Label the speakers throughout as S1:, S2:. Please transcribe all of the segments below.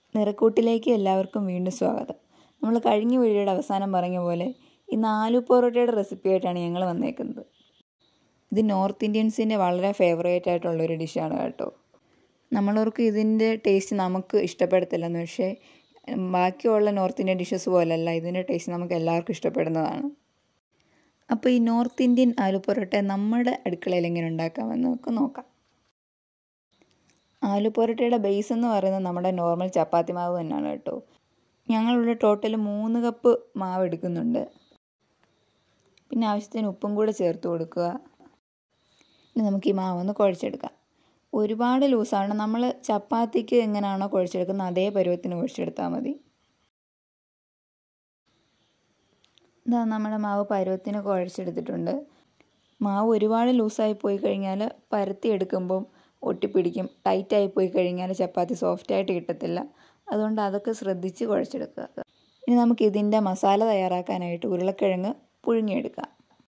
S1: നിറക്കൂട്ടിലേക്ക് എല്ലാവർക്കും വീണ്ടും സ്വാഗതം നമ്മൾ കഴിഞ്ഞ വീഡിയോയുടെ അവസാനം പറഞ്ഞ പോലെ ഇന്ന് ആലു പൊറോട്ടയുടെ റെസിപ്പി ആയിട്ടാണ് ഞങ്ങൾ വന്നേക്കുന്നത് ഇത് നോർത്ത് ഇന്ത്യൻസിൻ്റെ വളരെ ഫേവറേറ്റ് ആയിട്ടുള്ളൊരു ഡിഷാണ് കേട്ടോ നമ്മളവർക്ക് ഇതിൻ്റെ ടേസ്റ്റ് നമുക്ക് ഇഷ്ടപ്പെടത്തില്ലെന്ന് പക്ഷേ ബാക്കിയുള്ള നോർത്ത് ഇന്ത്യൻ ഡിഷസ് പോലല്ല ഇതിൻ്റെ ടേസ്റ്റ് നമുക്ക് എല്ലാവർക്കും ഇഷ്ടപ്പെടുന്നതാണ് അപ്പോൾ ഈ നോർത്ത് ഇന്ത്യൻ ആലു പൊറോട്ട നമ്മുടെ അടുക്കളയിൽ എങ്ങനെ ഉണ്ടാക്കാമെന്ന് നമുക്ക് നോക്കാം ആലു പൊറോട്ടയുടെ ബേസ് എന്ന് പറയുന്നത് നമ്മുടെ നോർമൽ ചപ്പാത്തി മാവ് തന്നെയാണ് കേട്ടോ ഞങ്ങളിവിടെ ടോട്ടൽ മൂന്ന് കപ്പ് മാവ് എടുക്കുന്നുണ്ട് പിന്നെ ആവശ്യത്തിന് ഉപ്പും കൂടെ ചേർത്ത് കൊടുക്കുക ഇനി നമുക്ക് ഈ മാവ് ഒന്ന് കുഴച്ചെടുക്കാം ഒരുപാട് ലൂസാണ് നമ്മൾ ചപ്പാത്തിക്ക് എങ്ങനെയാണോ കുഴച്ചെടുക്കുന്നത് അതേ പരുവത്തിന് കുഴച്ചെടുത്താൽ മതി ഇതാ നമ്മുടെ മാവ് പരുവത്തിന് കുഴച്ചെടുത്തിട്ടുണ്ട് മാവ് ഒരുപാട് ലൂസായി പോയി കഴിഞ്ഞാൽ പരത്തി എടുക്കുമ്പം ഒട്ടിപ്പിടിക്കും ടൈറ്റായി പോയി കഴിഞ്ഞാൽ ചപ്പാത്തി സോഫ്റ്റായിട്ട് കിട്ടത്തില്ല അതുകൊണ്ട് അതൊക്കെ ശ്രദ്ധിച്ച് കുഴച്ചെടുക്കുക ഇനി നമുക്ക് ഇതിൻ്റെ മസാല തയ്യാറാക്കാനായിട്ട് ഉരുളക്കിഴങ്ങ് പുഴുങ്ങിയെടുക്കാം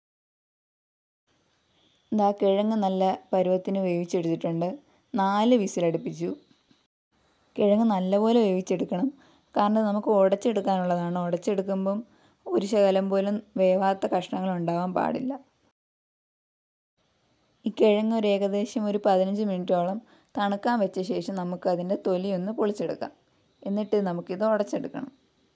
S1: ഇതാ കിഴങ്ങ് നല്ല പരുവത്തിന് വേവിച്ചെടുത്തിട്ടുണ്ട് നാല് വിസിലടുപ്പിച്ചു കിഴങ്ങ് നല്ലപോലെ വേവിച്ചെടുക്കണം കാരണം നമുക്ക് ഉടച്ചെടുക്കാനുള്ളതാണ് ഉടച്ചെടുക്കുമ്പം ഒരു ശകലം പോലും വേവാത്ത കഷ്ണങ്ങൾ ഉണ്ടാവാൻ പാടില്ല ഈ കിഴങ്ങ് ഒരു ഏകദേശം ഒരു പതിനഞ്ച് മിനിറ്റോളം തണുക്കാൻ വെച്ച ശേഷം നമുക്ക് അതിൻ്റെ തൊലി ഒന്ന് പൊളിച്ചെടുക്കാം എന്നിട്ട് നമുക്കിത് ഉടച്ചെടുക്കണം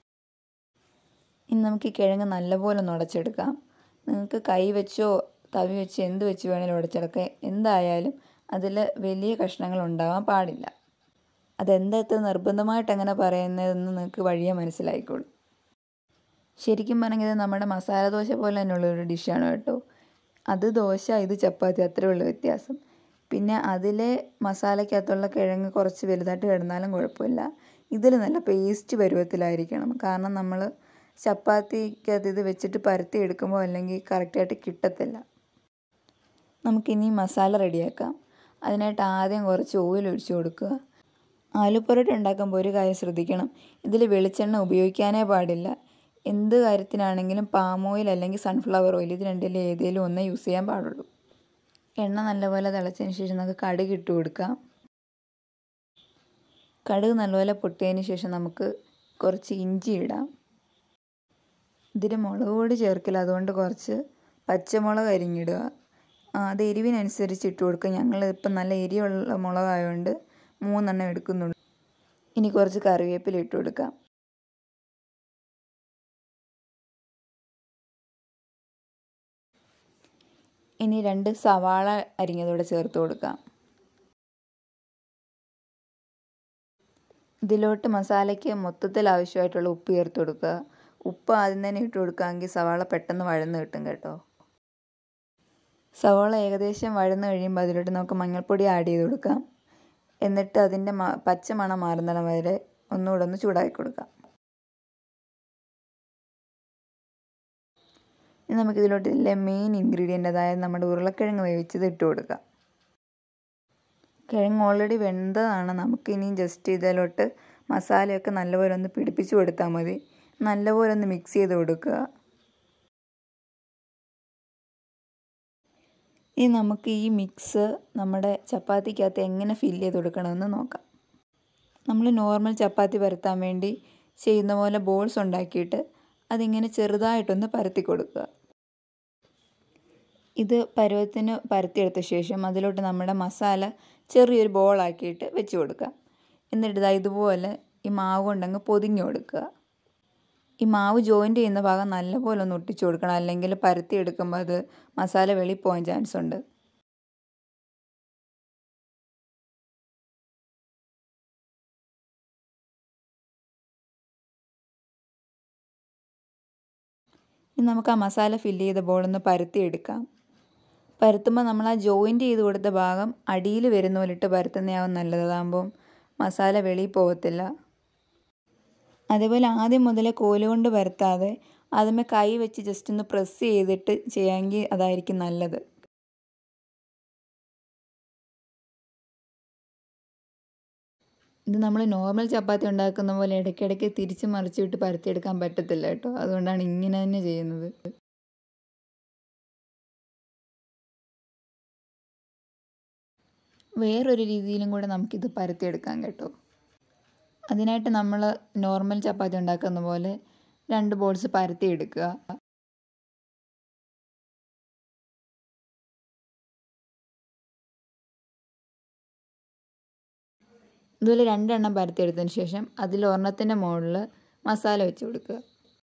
S1: ഇനി നമുക്ക് ഈ കിഴങ്ങ് നല്ലപോലെ ഒന്ന് ഉടച്ചെടുക്കാം നിങ്ങൾക്ക് കൈ വെച്ചോ തവി വെച്ച് എന്ത് വെച്ച് വേണേലും ഉടച്ചെടുക്കാം എന്തായാലും അതിൽ വലിയ കഷ്ണങ്ങൾ ഉണ്ടാവാൻ പാടില്ല അതെന്താ ഇത്ര നിർബന്ധമായിട്ട് അങ്ങനെ പറയുന്നതെന്ന് നിങ്ങൾക്ക് വഴിയെ മനസ്സിലായിക്കോളൂ ശരിക്കും പറഞ്ഞാൽ ഇത് നമ്മുടെ മസാല ദോശ പോലെ തന്നെയുള്ളൊരു ഡിഷാണ് കേട്ടോ അത് ദോശ ഇത് ചപ്പാത്തി അത്രേ ഉള്ളൂ വ്യത്യാസം പിന്നെ അതിലെ മസാലയ്ക്കകത്തുള്ള കിഴങ്ങ് കുറച്ച് വലുതായിട്ട് കിടന്നാലും കുഴപ്പമില്ല ഇതിൽ നല്ല പേസ്റ്റ് പരുവത്തിലായിരിക്കണം കാരണം നമ്മൾ ചപ്പാത്തിക്കകത്ത് ഇത് വെച്ചിട്ട് പരത്തി എടുക്കുമ്പോൾ അല്ലെങ്കിൽ കറക്റ്റായിട്ട് കിട്ടത്തില്ല നമുക്കിനി മസാല റെഡിയാക്കാം അതിനായിട്ട് ആദ്യം കുറച്ച് ഓയിൽ ഒഴിച്ചു കൊടുക്കുക ആലു പൊറോട്ട ഉണ്ടാക്കുമ്പോൾ ഒരു കാര്യം ശ്രദ്ധിക്കണം ഇതിൽ വെളിച്ചെണ്ണ ഉപയോഗിക്കാനേ പാടില്ല എന്ത് കാര്യത്തിനാണെങ്കിലും പാം ഓയിൽ അല്ലെങ്കിൽ സൺഫ്ലവർ ഓയിൽ ഇത് രണ്ടിൽ ഏതെങ്കിലും ഒന്നേ യൂസ് ചെയ്യാൻ പാടുള്ളൂ എണ്ണ നല്ലപോലെ തിളച്ചതിന് ശേഷം നമുക്ക് കടുക് ഇട്ട് കൊടുക്കാം കടുക് നല്ലപോലെ പൊട്ടിയതിന് ശേഷം നമുക്ക് കുറച്ച് ഇഞ്ചി ഇടാം ഇതിൽ മുളക് പൊടി ചേർക്കില്ല അതുകൊണ്ട് കുറച്ച് പച്ചമുളക് അരിഞ്ഞിടുക അത് എരിവിനനുസരിച്ച് ഇട്ട് കൊടുക്കുക ഞങ്ങൾ ഇപ്പം നല്ല എരിയുള്ള മുളകായതുകൊണ്ട് മൂന്നെണ്ണം എടുക്കുന്നുള്ളൂ ഇനി കുറച്ച് കറിവേപ്പില ഇട്ട് കൊടുക്കാം ഇനി രണ്ട് സവാള അരിഞ്ഞതോടെ ചേർത്ത് കൊടുക്കാം ഇതിലോട്ട് മസാലയ്ക്ക് മൊത്തത്തിൽ ആവശ്യമായിട്ടുള്ള ഉപ്പ് ചേർത്ത് കൊടുക്കുക ഉപ്പ് ആദ്യം തന്നെ ഇട്ട് കൊടുക്കുകയെങ്കിൽ സവാള പെട്ടെന്ന് വഴന്ന് കിട്ടും കേട്ടോ സവാള ഏകദേശം വഴന്ന് കഴിയുമ്പോൾ അതിലോട്ട് നമുക്ക് മഞ്ഞൾപ്പൊടി ആഡ് ചെയ്ത് കൊടുക്കാം എന്നിട്ട് അതിൻ്റെ പച്ച മണം മാറുന്നിടം വരെ ഒന്നുകൂടെ ഒന്ന് ചൂടാക്കി കൊടുക്കാം ഇനി നമുക്കിതിലോട്ട് ഇതിലെ മെയിൻ ഇൻഗ്രീഡിയൻ്റ് അതായത് നമ്മുടെ ഉരുളക്കിഴങ്ങ് വേവിച്ചത് ഇട്ട് കൊടുക്കാം കിഴങ്ങ് ഓൾറെഡി വെന്തതാണ് നമുക്ക് ഇനി ജസ്റ്റ് ഇതിലോട്ട് മസാലയൊക്കെ നല്ലപോലെ ഒന്ന് പിടിപ്പിച്ച് കൊടുത്താൽ മതി നല്ലപോലെ ഒന്ന് മിക്സ് ചെയ്ത് കൊടുക്കുക ഇനി നമുക്ക് ഈ മിക്സ് നമ്മുടെ ചപ്പാത്തിക്കകത്ത് എങ്ങനെ ഫില്ല് ചെയ്ത് കൊടുക്കണമെന്ന് നോക്കാം നമ്മൾ നോർമൽ ചപ്പാത്തി പരത്താൻ വേണ്ടി ചെയ്യുന്ന പോലെ ബോൾസ് ഉണ്ടാക്കിയിട്ട് അതിങ്ങനെ ചെറുതായിട്ടൊന്ന് പരത്തി കൊടുക്കുക ഇത് പരുവത്തിന് പരത്തിയെടുത്ത ശേഷം അതിലോട്ട് നമ്മുടെ മസാല ചെറിയൊരു ബോളാക്കിയിട്ട് വെച്ച് കൊടുക്കുക എന്നിട്ട് ഇതാ ഇതുപോലെ ഈ മാവ് കൊണ്ടങ്ങ് പൊതിഞ്ഞു കൊടുക്കുക ഈ മാവ് ജോയിൻ്റ് ചെയ്യുന്ന ഭാഗം നല്ലപോലെ ഒന്ന് ഒട്ടിച്ചു കൊടുക്കണം അല്ലെങ്കിൽ പരത്തി എടുക്കുമ്പോൾ അത് മസാല വെളി പോകാൻ ചാൻസ് ഉണ്ട് ഇനി നമുക്ക് ആ മസാല ഫില്ല് ചെയ്ത ബോളൊന്ന് പരത്തി എടുക്കാം പരത്തുമ്പോൾ നമ്മൾ ആ ജോയിൻ്റ് ചെയ്ത് കൊടുത്ത ഭാഗം അടിയിൽ വരുന്ന പോലെ ഇട്ട് പരത്തുന്നതാവും നല്ലതാകുമ്പം മസാല വെളിയിൽ പോകത്തില്ല അതേപോലെ ആദ്യം മുതലേ കോലുകൊണ്ട് പരത്താതെ ആദ്യമേ കൈ വെച്ച് ജസ്റ്റ് ഒന്ന് പ്രസ് ചെയ്തിട്ട് ചെയ്യാമെങ്കിൽ അതായിരിക്കും നല്ലത് ഇത് നമ്മൾ നോർമൽ ചപ്പാത്തി ഉണ്ടാക്കുന്ന പോലെ ഇടയ്ക്കിടയ്ക്ക് തിരിച്ച് മറിച്ചിട്ട് പരത്തിയെടുക്കാൻ പറ്റത്തില്ല കേട്ടോ അതുകൊണ്ടാണ് ഇങ്ങനെ തന്നെ ചെയ്യുന്നത് വേറൊരു രീതിയിലും കൂടെ നമുക്കിത് പരത്തിയെടുക്കാം കേട്ടോ അതിനായിട്ട് നമ്മൾ നോർമൽ ചപ്പാത്തി ഉണ്ടാക്കുന്ന പോലെ രണ്ട് ബോൾസ് പരത്തി എടുക്കുക ഇതുപോലെ രണ്ടെണ്ണം പരത്തിയെടുത്തതിന് ശേഷം അതിൽ ഒരെണ്ണത്തിൻ്റെ മുകളിൽ മസാല വെച്ച് കൊടുക്കുക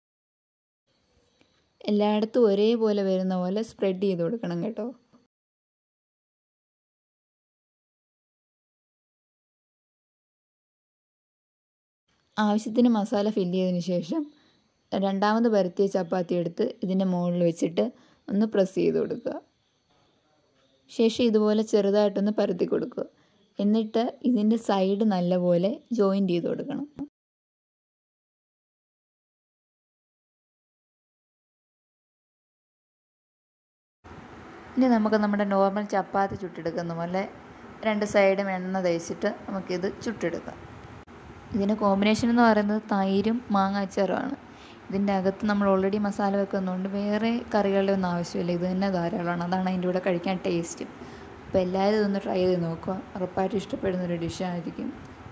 S1: എല്ലായിടത്തും ഒരേപോലെ വരുന്ന പോലെ സ്പ്രെഡ് ചെയ്ത് കൊടുക്കണം കേട്ടോ ആവശ്യത്തിന് മസാല ഫില്ല് ചെയ്തതിന് ശേഷം രണ്ടാമത് പരത്തിയ ചപ്പാത്തി എടുത്ത് ഇതിൻ്റെ മുകളിൽ വെച്ചിട്ട് ഒന്ന് പ്രസ് ചെയ്ത് കൊടുക്കുക ശേഷം ഇതുപോലെ ചെറുതായിട്ടൊന്ന് പരത്തി കൊടുക്കുക എന്നിട്ട് ഇതിൻ്റെ സൈഡ് നല്ലപോലെ ജോയിൻറ്റ് ചെയ്ത് കൊടുക്കണം ഇനി നമുക്ക് നമ്മുടെ നോർമൽ ചപ്പാത്തി ചുട്ടെടുക്കുന്ന പോലെ രണ്ട് സൈഡും എണ്ണ തേച്ചിട്ട് നമുക്കിത് ചുട്ടെടുക്കാം ഇതിന് കോമ്പിനേഷൻ എന്ന് പറയുന്നത് തൈരും മാങ്ങ അച്ചാറുമാണ് ഇതിൻ്റെ അകത്ത് നമ്മൾ ഓൾറെഡി മസാല വെക്കുന്നതുകൊണ്ട് വേറെ കറികളുടെ ഒന്നും ആവശ്യമില്ല ഇത് തന്നെ ധാരാളമാണ് അതാണ് അതിൻ്റെ കൂടെ കഴിക്കാൻ ടേസ്റ്റ് അപ്പോൾ എല്ലാവരും ഇതൊന്ന് ട്രൈ ചെയ്ത് നോക്കുക ഉറപ്പായിട്ടും ഇഷ്ടപ്പെടുന്ന ഒരു ഡിഷായിരിക്കും